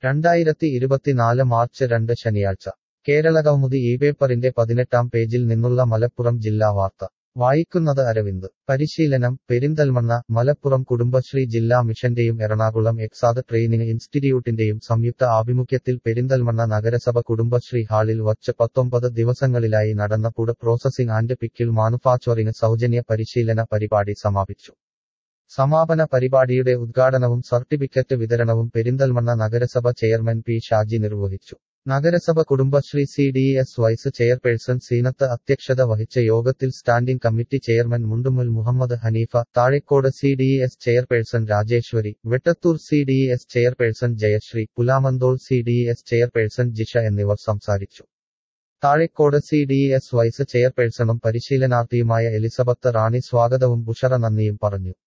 രണ്ടായിരത്തി ഇരുപത്തിനാല് മാർച്ച് രണ്ട് ശനിയാഴ്ച കേരള കൗമുദി ഈ പേപ്പറിന്റെ പതിനെട്ടാം പേജിൽ നിന്നുള്ള മലപ്പുറം ജില്ലാ വാർത്ത വായിക്കുന്നത് അരവിന്ദ് പരിശീലനം പെരിന്തൽമണ്ണ മലപ്പുറം കുടുംബശ്രീ ജില്ലാ മിഷന്റെയും എറണാകുളം എക്സാദ് ട്രെയിനിങ് ഇൻസ്റ്റിറ്റ്യൂട്ടിന്റെയും സംയുക്ത ആഭിമുഖ്യത്തിൽ പെരിന്തൽമണ്ണ നഗരസഭ കുടുംബശ്രീ ഹാളിൽ വച്ച് പത്തൊമ്പത് ദിവസങ്ങളിലായി നടന്ന food processing and pickle manufacturing സൗജന്യ പരിശീലന പരിപാടി സമാപിച്ചു സമാപന പരിപാടിയുടെ ഉദ്ഘാടനവും സർട്ടിഫിക്കറ്റ് വിതരണവും പെരിന്തൽമണ്ണ നഗരസഭ ചെയർമാൻ പി ഷാജി നിർവഹിച്ചു നഗരസഭ Kudumbashree C D S vice chairperson Seenath അധ്യക്ഷത വഹിച്ച യോഗത്തിൽ standing committee chairman Mundumul Muhammad Hanifa Thazhekode C D S chairperson Rajeswari Vettathur C D S chairperson Jayasree Pulamanthole C D S chairperson Jisha എന്നിവർ സംസാരിച്ചു Thazhekode C D S vice ചെയർപേഴ്സണും പരിശീലനാർത്ഥിയുമായ എലിസബത്ത് റാണി സ്വാഗതവും ബുഷറ നന്ദിയും പറഞ്ഞു